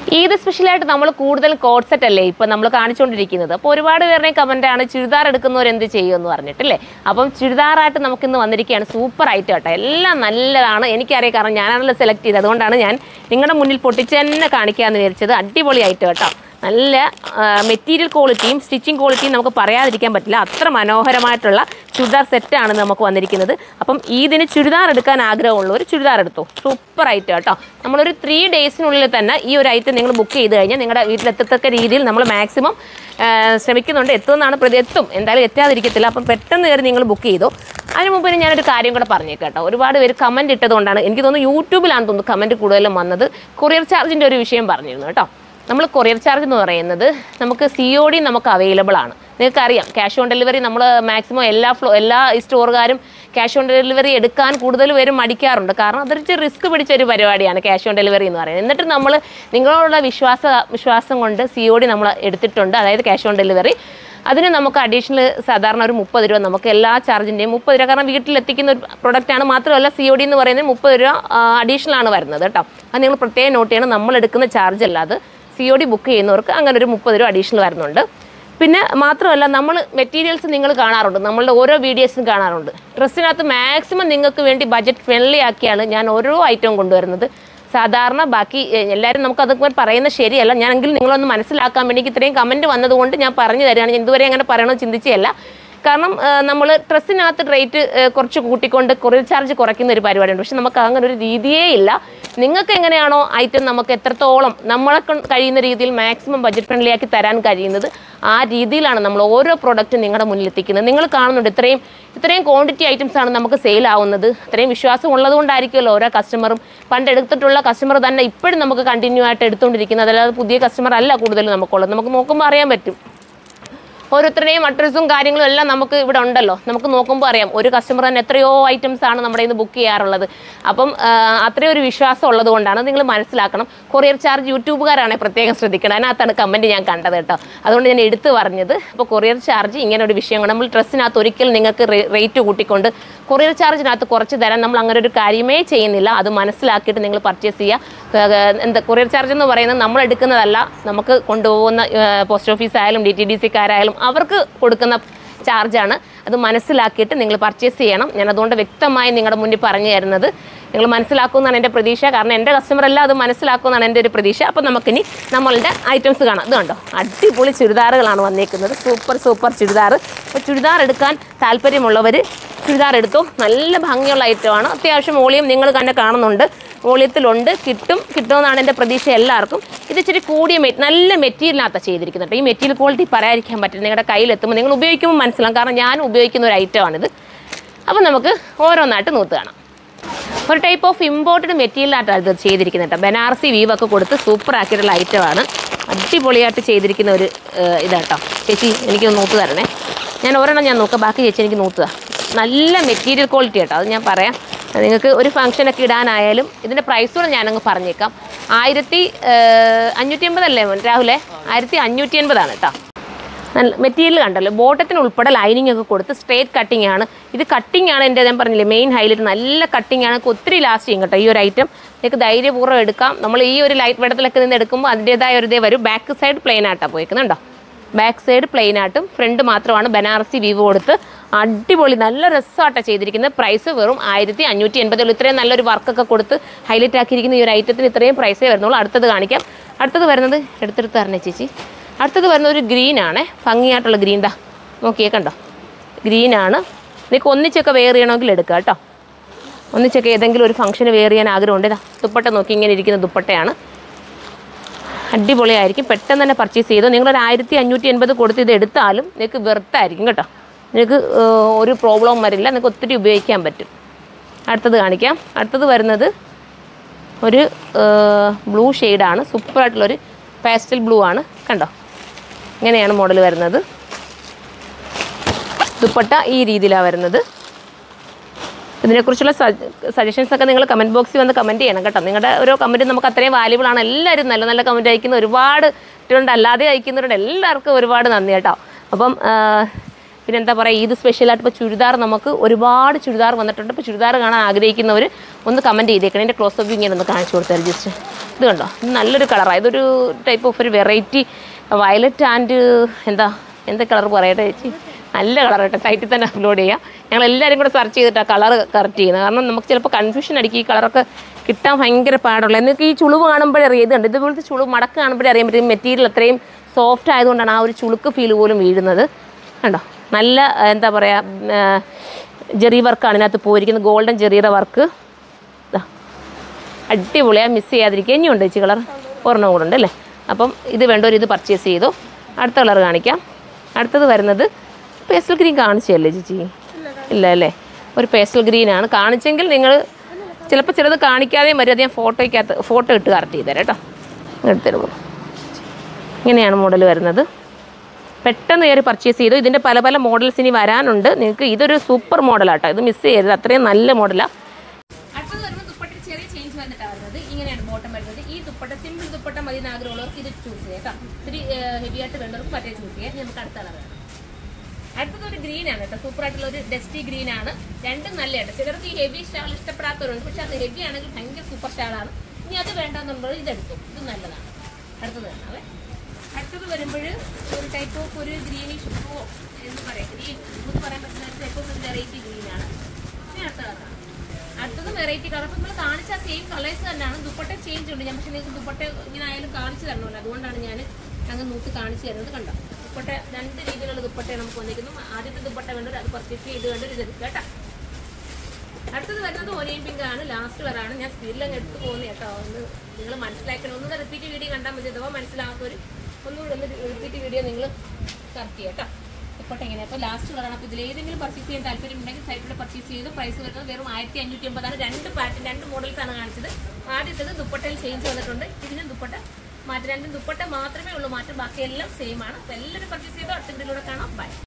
ഈദ് സ്പെഷ്യലായിട്ട് നമ്മൾ കൂടുതൽ കോഡ് സെറ്റ് അല്ലേ ഇപ്പം നമ്മൾ കാണിച്ചുകൊണ്ടിരിക്കുന്നത് അപ്പോൾ ഒരുപാട് പേരുടെയും കമൻറ്റാണ് ചുരിദാർ എടുക്കുന്നവർ എന്ത് ചെയ്യുമെന്ന് പറഞ്ഞിട്ടില്ലേ അപ്പം ചുരിദാറായിട്ട് നമുക്കിന്ന് വന്നിരിക്കുകയാണ് സൂപ്പർ ആയിട്ട് കേട്ടോ എല്ലാം നല്ലതാണ് എനിക്കറിയാം കാരണം ഞാനാണല്ലോ സെലക്ട് ചെയ്തത് അതുകൊണ്ടാണ് ഞാൻ നിങ്ങളുടെ മുന്നിൽ പൊട്ടിച്ച് തന്നെ കാണിക്കാമെന്ന് വിചാരിച്ചത് അടിപൊളിയായിട്ട് കേട്ടോ നല്ല മെറ്റീരിയൽ ക്വാളിറ്റിയും സ്റ്റിച്ചിങ് ക്വാളിറ്റിയും നമുക്ക് പറയാതിരിക്കാൻ പറ്റില്ല അത്ര മനോഹരമായിട്ടുള്ള ചുരിദാർ സെറ്റാണ് നമുക്ക് വന്നിരിക്കുന്നത് അപ്പം ഇതിന് ചുരിദാർ എടുക്കാൻ ആഗ്രഹമുള്ളവർ ചുരിദാർ എടുത്തു സൂപ്പർ ആയിട്ട് കേട്ടോ നമ്മളൊരു ത്രീ ഡേയ്സിനുള്ളിൽ തന്നെ ഈ ഒരു ഐറ്റം നിങ്ങൾ ബുക്ക് ചെയ്ത് കഴിഞ്ഞാൽ നിങ്ങളുടെ വീട്ടിലെത്തത്തക്ക രീതിയിൽ നമ്മൾ മാക്സിമം ശ്രമിക്കുന്നുണ്ട് എത്തുമെന്നാണ് പ്രതി എത്തും എന്തായാലും എത്താതിരിക്കത്തില്ല അപ്പം പെട്ടെന്ന് കയറി നിങ്ങൾ ബുക്ക് ചെയ്തു അതിന് മുമ്പ് ഞാനൊരു കാര്യം കൂടെ പറഞ്ഞേക്കാം കേട്ടോ ഒരുപാട് പേര് കമൻറ്റ് ഇട്ടതുകൊണ്ടാണ് എനിക്ക് തോന്നുന്നു യൂട്യൂബിലാണ് തോന്നുന്നു കമൻറ്റ് കൂടുതലും വന്നത് കൊറിയർ ചാർജിൻ്റെ ഒരു വിഷയം പറഞ്ഞിരുന്നു കേട്ടോ നമ്മൾ കൊറിയർ ചാർജ് എന്ന് പറയുന്നത് നമുക്ക് സി ഒ ഡി നമുക്ക് അവൈലബിൾ ആണ് നിങ്ങൾക്ക് അറിയാം ക്യാഷ് ഓൺ ഡെലിവറി നമ്മൾ മാക്സിമം എല്ലാ ഫ്ലോ എല്ലാ സ്റ്റോറുകാരും ക്യാഷ് ഓൺ ഡെലിവറി എടുക്കാൻ കൂടുതൽ പേരും മടിക്കാറുണ്ട് കാരണം അതൊരു റിസ്ക് പിടിച്ച ഒരു പരിപാടിയാണ് ക്യാഷ് ഓൺ ഡെലിവറി എന്ന് പറയുന്നത് എന്നിട്ട് നമ്മൾ നിങ്ങളോടുള്ള വിശ്വാസ വിശ്വാസം കൊണ്ട് സി ഒ ഡി നമ്മൾ എടുത്തിട്ടുണ്ട് അതായത് ക്യാഷ് ഓൺ ഡെലിവറി അതിന് നമുക്ക് അഡീഷണൽ സാധാരണ ഒരു മുപ്പത് രൂപ നമുക്ക് എല്ലാ ചാർജിൻ്റെയും മുപ്പത് രൂപ കാരണം വീട്ടിലെത്തിക്കുന്ന ഒരു പ്രൊഡക്റ്റാണ് മാത്രമല്ല സി ഒ ഡി എന്ന് പറയുന്നത് മുപ്പത് രൂപ അഡീഷണൽ ആണ് വരുന്നത് കേട്ടോ അത് നിങ്ങൾ പ്രത്യേകം നോട്ട് ചെയ്യണം നമ്മൾ എടുക്കുന്ന ചാർജ് അല്ലാതെ സി ഒ ഡി ബുക്ക് ചെയ്യുന്നവർക്ക് അങ്ങനെ ഒരു മുപ്പത് രൂപ അഡീഷണൽ വരുന്നുണ്ട് പിന്നെ മാത്രമല്ല നമ്മൾ മെറ്റീരിയൽസ് നിങ്ങൾ കാണാറുണ്ട് നമ്മളുടെ ഓരോ വീഡിയോസും കാണാറുണ്ട് ഡ്രസ്സിനകത്ത് മാക്സിമം നിങ്ങൾക്ക് വേണ്ടി ബജറ്റ് ഫ്രണ്ട്ലി ആക്കിയാണ് ഞാൻ ഓരോ ഐറ്റവും കൊണ്ടുവരുന്നത് സാധാരണ ബാക്കി എ, എല്ലാവരും നമുക്ക് അതൊക്കെ പറയുന്നത് ശരിയല്ല ഞാനെങ്കിൽ നിങ്ങളൊന്ന് മനസ്സിലാക്കാൻ വേണ്ടി എനിക്ക് ഇത്രയും കമൻറ്റ് വന്നതുകൊണ്ട് ഞാൻ പറഞ്ഞു തരികയാണ് ഞാൻ ഇതുവരെ അങ്ങനെ പറയണമെന്ന് ചിന്തിച്ചല്ല കാരണം നമ്മൾ ഡ്രസ്സിനകത്ത് റേറ്റ് കുറച്ച് കൂട്ടിക്കൊണ്ട് കൊറിയർ ചാർജ് കുറയ്ക്കുന്ന ഒരു പരിപാടിയുണ്ട് പക്ഷെ നമുക്ക് അങ്ങനെ ഒരു രീതിയേ ഇല്ല നിങ്ങൾക്ക് എങ്ങനെയാണോ ഐറ്റം നമുക്ക് എത്രത്തോളം നമ്മളെ കൊണ്ട് കഴിയുന്ന രീതിയിൽ മാക്സിമം ബഡ്ജറ്റ് ഫ്രണ്ട്ലി ആക്കി തരാൻ കഴിയുന്നത് ആ രീതിയിലാണ് നമ്മൾ ഓരോ പ്രോഡക്റ്റും നിങ്ങളുടെ മുന്നിൽ എത്തിക്കുന്നത് നിങ്ങൾ കാണുന്നുണ്ട് ഇത്രയും ഇത്രയും ക്വാണ്ടിറ്റി ഐറ്റംസ് ആണ് നമുക്ക് സെയിൽ ആവുന്നത് ഇത്രയും വിശ്വാസം ഉള്ളതുകൊണ്ടായിരിക്കുമല്ലോ ഓരോ കസ്റ്റമറും പണ്ട് എടുത്തിട്ടുള്ള കസ്റ്റമർ തന്നെ ഇപ്പോഴും നമുക്ക് കണ്ടിന്യൂ ആയിട്ട് എടുത്തുകൊണ്ടിരിക്കുന്നത് അല്ലാതെ പുതിയ കസ്റ്റമർ അല്ല കൂടുതൽ നമുക്കുള്ളത് നമുക്ക് നോക്കുമ്പോൾ അറിയാൻ പറ്റും ഓരോരുത്തരുടെയും അഡ്രസ്സും കാര്യങ്ങളും എല്ലാം നമുക്ക് ഇവിടെ ഉണ്ടല്ലോ നമുക്ക് നോക്കുമ്പോൾ അറിയാം ഒരു കസ്റ്റമർ തന്നെ എത്രയോ ഐറ്റംസ് ആണ് നമ്മുടെ ഇന്ന് ബുക്ക് ചെയ്യാറുള്ളത് അപ്പം ആ, അത്രയും ഒരു വിശ്വാസം ഉള്ളത് കൊണ്ടാണ് നിങ്ങൾ മനസ്സിലാക്കണം കൊറിയർ ചാർജ് യൂട്യൂബുകാരാണ് പ്രത്യേകം ശ്രദ്ധിക്കണം അതിനകത്താണ് കമൻറ്റ് ഞാൻ കണ്ടത് കേട്ടോ അതുകൊണ്ട് ഞാൻ എടുത്തു പറഞ്ഞത് അപ്പോൾ കൊറിയർ ചാർജ് ഇങ്ങനെ ഒരു വിഷയം കൊണ്ട് നമ്മൾ ഡ്രസ്സിനകത്ത് ഒരിക്കലും നിങ്ങൾക്ക് റേറ്റ് കൂട്ടിക്കൊണ്ട് കൊറിയർ ചാർജിനകത്ത് കുറച്ച് തരാൻ നമ്മൾ അങ്ങനെ ഒരു കാര്യമേ ചെയ്യുന്നില്ല അത് മനസ്സിലാക്കിയിട്ട് നിങ്ങൾ പർച്ചേസ് ചെയ്യുക ഏർ, എന്താ കൊറിയർ ചാർജ് എന്ന് പറയുന്നത് നമ്മൾ എടുക്കുന്നതല്ല നമുക്ക് കൊണ്ടുപോകുന്ന പോസ്റ്റ് ഓഫീസ് ആയാലും ഡി ടി ഡി സിക്കാരായാലും അവർക്ക് കൊടുക്കുന്ന ചാർജാണ് അത് മനസ്സിലാക്കിയിട്ട് നിങ്ങൾ പർച്ചേസ് ചെയ്യണം ഞാൻ അതുകൊണ്ട് വ്യക്തമായി നിങ്ങളുടെ മുന്നിൽ പറഞ്ഞു തരുന്നത് നിങ്ങൾ മനസ്സിലാക്കുമെന്നാണ് എൻ്റെ പ്രതീക്ഷ കാരണം എൻ്റെ കസ്റ്റമർ എല്ലാം അത് മനസ്സിലാക്കുമെന്നാണ് എൻ്റെ ഒരു പ്രതീക്ഷ അപ്പോൾ നമുക്കിനി നമ്മളുടെ ഐറ്റംസ് കാണാം ഇത് കണ്ടോ അടിപൊളി ചുരിദാറുകളാണ് വന്നേക്കുന്നത് സൂപ്പർ സൂപ്പർ ചുരിദാർ അപ്പോൾ ചുരിദാർ എടുക്കാൻ താല്പര്യമുള്ളവർ ചുരിദാർ എടുത്തു നല്ല ഭംഗിയുള്ള ഐറ്റമാണ് അത്യാവശ്യം വോളിയം നിങ്ങൾ തന്നെ കാണുന്നുണ്ട് വോളിയത്തിലുണ്ട് കിട്ടും കിട്ടുമെന്നാണ് എൻ്റെ പ്രതീക്ഷ എല്ലാവർക്കും ഇത് ഇച്ചിരി കൂടിയ മെ നല്ല മെറ്റീരിയലിനകത്താണ് ചെയ്തിരിക്കുന്നുണ്ട് ഈ മെറ്റീരിയൽ ക്വാളിറ്റി പറയാതിരിക്കാൻ പറ്റില്ല നിങ്ങളുടെ കയ്യിലെത്തുമ്പോൾ നിങ്ങൾ ഉപയോഗിക്കുമ്പോൾ മനസ്സിലാവും കാരണം ഞാൻ ഉപയോഗിക്കുന്ന ഒരു ഐറ്റമാണിത് അപ്പോൾ നമുക്ക് ഓരോന്നായിട്ട് നൂത്ത് കാണാം ഒരു ടൈപ്പ് ഓഫ് ഇമ്പോർട്ടഡ് മെറ്റീരിയലായിട്ടാണ് ഇത് ചെയ്തിരിക്കുന്നത് കേട്ടോ ബനാറസി വീവൊക്കെ കൊടുത്ത് സൂപ്പർ ആക്കിയിട്ടുള്ള ഐറ്റമാണ് അടിപൊളിയായിട്ട് ചെയ്തിരിക്കുന്ന ഒരു ഏഹ്, ഇതാട്ടോ ചേച്ചി എനിക്ക് നൂത്ത് തരണേ ഞാൻ ഒരെണ്ണം ഞാൻ നോക്കാം ബാക്കി ചേച്ചി എനിക്ക് നൂത്തുക നല്ല മെറ്റീരിയൽ ക്വാളിറ്റി കേട്ടോ അത് ഞാൻ പറയാം നിങ്ങൾക്ക് ഒരു ഫംഗ്ഷനൊക്കെ ഇടാനായാലും ഇതിൻ്റെ പ്രൈസ് കൂടെ ഞാനങ്ങ് പറഞ്ഞേക്കാം ആയിരത്തി അഞ്ഞൂറ്റി അമ്പതല്ലേ രാഹുലേ ആയിരത്തി അഞ്ഞൂറ്റി അൻപതാണ് കേട്ടോ നല്ല മെറ്റീരിയൽ കണ്ടല്ലോ ബോട്ടത്തിന് ഉൾപ്പെടെ ലൈനിങ് ഒക്കെ കൊടുത്ത് സ്ട്രേറ്റ് കട്ടിംഗ് ആണ് ഇത് കട്ടിംഗ് ആണ് എൻ്റെ ഞാൻ പറഞ്ഞില്ലേ മെയിൻ ഹൈലൈറ്റ് നല്ല കട്ടിംഗ് ആണ് ഒത്തിരി ലാസ്റ്റ് ചെയ്യും കേട്ടോ ഈ ഒരു ഐറ്റം നിങ്ങൾക്ക് ധൈര്യപൂർവ്വം എടുക്കാം നമ്മൾ ഈ ഒരു ലൈറ്റ് വെടത്തിലൊക്കെ നിന്ന് എടുക്കുമ്പോൾ അതിൻ്റേതായ ഒരു ഇതേ വരും ബാക്ക് സൈഡ് പ്ലെയിൻ ആയിട്ടാണ് പോയിക്കുന്നുണ്ടോ ബാക്ക് സൈഡ് പ്ലെയിൻ ആയിട്ടും ഫ്രണ്ട് മാത്രമാണ് ബനാറസി വീവ് കൊടുത്ത് അടിപൊളി നല്ല രസമായിട്ടാണ് ചെയ്തിരിക്കുന്നത് പ്രൈസ് വെറും ആയിരത്തി അഞ്ഞൂറ്റി എൺപതുള്ളൂ ഇത്രയും നല്ലൊരു വർക്കൊക്കെ കൊടുത്ത് ഹൈലൈറ്റ് ആക്കിയിരിക്കുന്ന ഈ ഒരു ഐറ്റത്തിന് ഇത്രയും പ്രൈസേ വരുന്നുള്ളൂ അടുത്തത് കാണിക്കാം അടുത്തത് വരുന്നത് എടുത്തെടുത്ത് തരണേ ചേച്ചി അടുത്തത് വരുന്നത് ഒരു ഗ്രീൻ ആണ് ഭംഗിയായിട്ടുള്ള ഗ്രീൻ ദാ നോക്കിയേ കണ്ടോ ഗ്രീൻ ആണ് നിങ്ങൾക്ക് ഒന്നിച്ചൊക്കെ വെയർ ചെയ്യണമെങ്കിൽ എടുക്കുക കേട്ടോ ഒന്നിച്ചൊക്കെ ഏതെങ്കിലും ഒരു ഫംഗ്ഷന് വെയർ ചെയ്യാൻ ആഗ്രഹമുണ്ട് ഇതാ ദുപ്പട്ട നോക്കി ഇങ്ങനെ ഇരിക്കുന്ന ദുപ്പട്ടയാണ് അടിപൊളിയായിരിക്കും പെട്ടെന്ന് തന്നെ പർച്ചേസ് ചെയ്തു നിങ്ങളൊരു ആയിരത്തി അഞ്ഞൂറ്റി എൺപത് കൊടുത്ത് ഇത് എടുത്താലും നിങ്ങൾക്ക് വെറുത്തായിരിക്കും കേട്ടോ നിങ്ങൾക്ക് ഏർ, ഒരു പ്രോബ്ലവും വരില്ല നിങ്ങൾക്ക് ഒത്തിരി ഉപയോഗിക്കാൻ പറ്റും അടുത്തത് കാണിക്കാം അടുത്തത് വരുന്നത് ഒരു ബ്ലൂ ഷെയ്ഡാണ് സൂപ്പറായിട്ടുള്ളൊരു പാസ്റ്റൽ ബ്ലൂ ആണ് കണ്ടോ ഇങ്ങനെയാണ് മോഡൽ വരുന്നത് ദുപ്പട്ട ഈ രീതിയിലാണ് വരുന്നത് ഇതിനെക്കുറിച്ചുള്ള സജഷൻസ് ഒക്കെ നിങ്ങൾ കമൻറ്റ് ബോക്സിൽ വന്ന് കമൻറ്റ് ചെയ്യണം കേട്ടോ നിങ്ങളുടെ ഓരോ കമൻറ്റ് നമുക്ക് അത്രയും വാല്യബിൾ ആണ് എല്ലാവരും നല്ല നല്ല കമൻറ്റ് അയക്കുന്ന ഒരുപാട് ഇട്ടുണ്ട് അല്ലാതെ അയക്കുന്നവരുണ്ട് എല്ലാവർക്കും ഒരുപാട് നന്ദി കേട്ടോ അപ്പം ആ, പിന്നെ എന്താ പറയുക ഈദ് സ്പെഷ്യലായിട്ട് ഇപ്പോൾ ചുരിദാർ നമുക്ക് ഒരുപാട് ചുരിദാർ വന്നിട്ടുണ്ട് ഇപ്പോൾ ചുരിദാർ കാണാൻ ആഗ്രഹിക്കുന്നവർ ഒന്ന് കമൻറ്റ് ചെയ്തേക്കണം എൻ്റെ ക്ലോസ് അപ്പ് ഇങ്ങനെ ഒന്ന് കാണിച്ചു കൊടുത്താൽ ജസ്റ്റ് ഇത് കണ്ടോ ഇത് നല്ലൊരു കളറാണ് ഇതൊരു ടൈപ്പ് ഓഫ് ഒരു വെറൈറ്റി വയലറ്റ് ആൻഡ് എന്താ എന്താ കളർ പറയട്ടെ ചേച്ചി നല്ല കളർ കേട്ടോ സൈറ്റിൽ തന്നെ അപ്ലോഡ് ചെയ്യാം ഞങ്ങൾ എല്ലാവരും കൂടെ സെർച്ച് ചെയ്തിട്ടാണ് കളർ കറക്റ്റ് ചെയ്യുന്നത് കാരണം നമുക്ക് ചിലപ്പോൾ കൺഫ്യൂഷൻ അടിക്കും ഈ കളറൊക്കെ കിട്ടാൻ ഭയങ്കര പാടുള്ള നിങ്ങൾക്ക് ഈ ചുളിവ് കാണുമ്പോഴേ അറിയാം ഇത് കണ്ട് ഇതുപോലത്തെ ചുളിവ് മടക്ക് കാണുമ്പോഴേ അറിയാൻ പറ്റും മെറ്റീരിയൽ അത്രയും സോഫ്റ്റ് ആയതുകൊണ്ടാണ് ആ ഒരു ചുളുക്ക് ഫീൽ പോലും വീഴുന്നത് കണ്ടോ നല്ല ആ, എന്താ പറയുക ജെറി വർക്കാണ് ഇതിനകത്ത് പോയിരിക്കുന്നത് ഗോൾഡൻ ജെറിയുടെ വർക്ക് അടിപൊളിയാണ് മിസ് ചെയ്യാതിരിക്കുക ഇനിയുണ്ട് ചേച്ചി കളർ ഒരെണ്ണം കൂടെ ഉണ്ട് അല്ലേ അപ്പം ഇത് വേണ്ടവർ ഇത് പർച്ചേസ് ചെയ്തു അടുത്ത കളർ കാണിക്കാം അടുത്തത് വരുന്നത് പേസ്റ്റൽ ഗ്രീൻ കാണിച്ചല്ലേ ചേച്ചി ഇല്ല അല്ലേ ഒരു പേസ്റ്റൽ ഗ്രീനാണ് കാണിച്ചെങ്കിൽ നിങ്ങൾ ചിലപ്പോൾ ചിലത് കാണിക്കാതെയും വരും അത് ഞാൻ ഫോട്ടോയ്ക്കകത്ത് ഫോട്ടോ ഇട്ട് കറക്റ്റ് ചെയ്തുതരാം കേട്ടോ എടുത്തരുമോ ഇങ്ങനെയാണ് മോഡൽ വരുന്നത് പെട്ടെന്ന് കയറി പർച്ചേസ് ചെയ്തു ഇതിൻ്റെ പല പല മോഡൽസ് ഇനി വരാനുണ്ട് നിങ്ങൾക്ക് ഇതൊരു സൂപ്പർ മോഡലാട്ടോ ഇത് മിസ് ചെയ്യരുത് അത്രയും നല്ല മോഡലാണ് അടുത്തത് വരുമ്പോൾ ദുപ്പട്ട ചെറിയ ചേഞ്ച് വന്നിട്ടാണ് വരുന്നത് ഇങ്ങനെയാണ് ബോട്ടം വരുന്നത് ഈ ദുപ്പട്ട സിമ്പിൾ ദുപ്പട്ട മതി എന്ന് ആഗ്രഹമുള്ളവർക്ക് ഇത് ചൂസ് ചെയ്യാം കേട്ടോ ഇത്തിരി ഹെവി ആയിട്ട് വേണ്ടവർക്ക് മറ്റേ ചൂസ് ചെയ്യാം ഇനി നമുക്ക് അടുത്ത കളർ വേണം അടുത്തത് ഒരു ഗ്രീൻ ആണ് കേട്ടോ സൂപ്പർ ആയിട്ടുള്ള ഒരു ഡസ്റ്റി ഗ്രീൻ ആണ് രണ്ടും നല്ലതാണ് ചിലർക്ക് ഈ ഹെവി ഷാൾ ഇഷ്ടപ്പെടാത്തവരുണ്ട് പക്ഷെ അത് ഹെവി ആണെങ്കിൽ ഭയങ്കര സൂപ്പർ ഷാളാണ് ഇനി അത് വേണ്ടെന്നുള്ളത് ഇതെടുക്കും ഇത് നല്ലതാണ് അടുത്തത് വേണമേ അടുത്തത് വരുമ്പോൾ ഒരു ടൈപ്പ് ഓഫ് ഒരു ഗ്രീനിഷ് എന്ന് പറയാം ഗ്രീൻ എന്ന് പറയാൻ പറ്റുന്ന ഒരു ടൈപ്പ് ഓഫ് ഒരു വെറൈറ്റി ഗ്രീൻ ആണ് ഇനി അടുത്ത കളറാണ് അടുത്തത് വെറൈറ്റി കളർ അപ്പം നമ്മൾ കാണിച്ച സെയിം കളേഴ്സ് തന്നെയാണ് ദുപ്പട്ട ചേഞ്ച് ഉണ്ട് ഞാൻ പക്ഷേ നിങ്ങൾക്ക് ദുപ്പട്ട ഇങ്ങനെ ആയാലും കാണിച്ചു തരണമല്ലോ അതുകൊണ്ടാണ് ഞാൻ അങ്ങ് നൂത്ത് കാണിച്ചു തരുന്നത് കണ്ടോ ദുപ്പട്ട രണ്ട് രീതിയിലുള്ള ദുപ്പട്ടയാണ് നമുക്ക് വന്നിരിക്കുന്നു ആദ്യത്തെ ദുപ്പട്ട വേണ്ടത് അത് പർച്ചേസ് ചെയ്ത് വേണ്ടത് ഇത് എടുക്കുക കേട്ടോ അടുത്തത് വരുന്നത് ഓനിയൻ പിങ്ക് ആണ് ലാസ്റ്റ് വരാണ് ഞാൻ സ്പീഡിൽ അങ്ങ് എടുത്ത് പോകുന്നത് കേട്ടോ ഒന്ന് നിങ്ങൾ മനസ്സിലാക്കണം ഒന്ന് റിപ്പീറ്റ് വീഡിയോ കണ്ടാൽ മതി അഥവാ മനസ്സിലാകാത്തൊരു ഒന്നുകൂടെ ഒന്ന് റിപ്പീറ്റ് വീഡിയോ നിങ്ങൾ കറക്റ്റ് ചെയ്യാം കേട്ടോ ഇപ്പോട്ടെ എങ്ങനെയാണ് അപ്പോൾ ലാസ്റ്റ് കളറാണ് അപ്പോൾ ഇതിൽ ഏതെങ്കിലും പർച്ചേസ് ചെയ്യാൻ താല്പര്യം ഉണ്ടെങ്കിൽ സൈറ്റിൽ പർച്ചേസ് ചെയ്ത് പ്രൈസ് വരുന്നത് വെറും ആയിരത്തി അഞ്ഞൂറ്റി അമ്പതാണ് രണ്ട് പാറ്റേൺ രണ്ട് മോഡൽസ് ആണ് കാണിച്ചത് ആദ്യത്തേത് ദുപ്പട്ടയിൽ ചേഞ്ച് വന്നിട്ടുണ്ട് ഇതിന് ദുപ്പട്ട മാറ്റി രണ്ടും ദുപ്പട്ട മാത്രമേ ഉള്ളൂ മാറ്റം ബാക്കിയെല്ലാം സെയിം ആണ് അപ്പോൾ എല്ലാവരും പർച്ചേസ് ചെയ്തോ അടുത്ത വീഡിയോയിലൂടെ കാണാം ബൈ